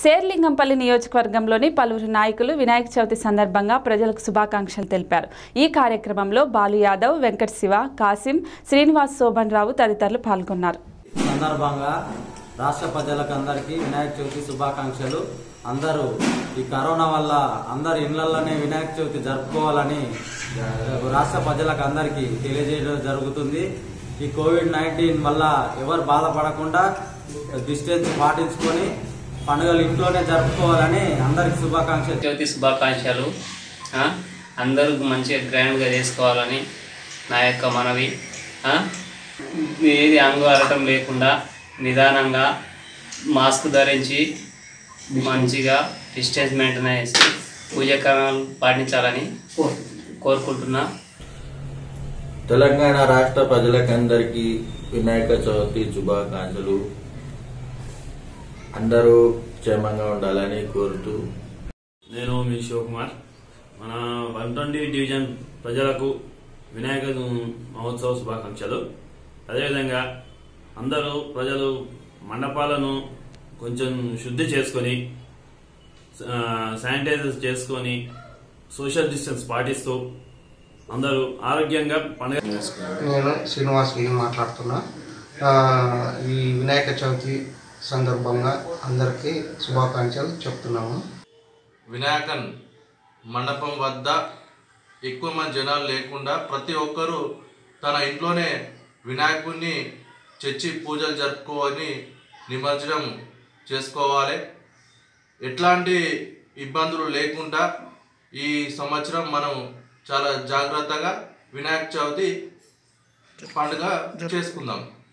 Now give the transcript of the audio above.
శేర్లింగంపల్లి నియోజకవర్గంలోని పలువురు నాయకులు వినాయక చవితి సందర్భంగా ప్రజలకు శుభాకాంక్షలు తెలిపారు ఈ కార్యక్రమంలో బాలు యాదవ్ వెంకట శివ కాసిం శ్రీనివాస్ శోభన్ రావు తదితరులు పాల్గొన్నారు సందర్భంగా రాష్ట్ర ప్రజలకు అందరికీ వినాయక చవితి శుభాకాంక్షలు అందరూ ఈ కరోనా వల్ల అందరి ఇళ్లలోనే వినాయక చవితి జరుపుకోవాలని ఆ, రాష్ట్ర ప్రజలకు అందరికీ తెలియజేయడం జరుగుతుంది ఈ కోవిడ్ నైన్టీన్ వల్ల ఎవరు బాధపడకుండా డిస్టెన్స్ పాటించుకొని పండుగలు ఇంట్లోనే జరుపుకోవాలని అందరికి శుభాకాంక్షలు చవితి శుభాకాంక్షలు ఆ? అందరూ మంచిగా గ్రాండ్గా చేసుకోవాలని నా యొక్క మనవి ఆ? ఏది అంగు అరటం లేకుండా నిదానంగా మాస్క్ ధరించి మంచిగా డిస్టెన్స్ మెయింటైన్ చేసి పూజకరణాలు పాటించాలని కోరుకుంటున్నా తెలంగాణ రాష్ట్ర ప్రజలకందరికీ వినాయక చవితి శుభాకాంక్షలు అందరూ క్షేమంగా ఉండాలని కోరుతూ నేను మీ శివకుమార్ మన వన్ ట్వంటీ డివిజన్ ప్రజలకు వినాయక మహోత్సవ శుభాకాంక్షలు అదేవిధంగా అందరూ ప్రజలు మండపాలను కొంచెం శుద్ధి చేసుకొని ఆ, శానిటైజర్ చేసుకొని సోషల్ డిస్టెన్స్ పాటిస్తూ అందరూ ఆరోగ్యంగా పండుగ నేను శ్రీనివాస్ వి మాట్లాడుతున్నా ఆ, ఈ వినాయక చవితి సందర్భంగా అందరికీ శుభాకాంక్షలు చెప్తున్నాము వినాయకన్ మండపం వద్ద ఎక్కువ మంది జనాలు లేకుండా ప్రతి ఒక్కరూ తన ఇంట్లోనే వినాయకుడిని చర్చి పూజలు జరుపుకోవని నిమజ్జనం చేసుకోవాలి ఎట్లాంటి ఇబ్బందులు లేకుండా ఈ సంవత్సరం మనం చాలా జాగ్రత్తగా వినాయక చవితి పండుగ చేసుకుందాం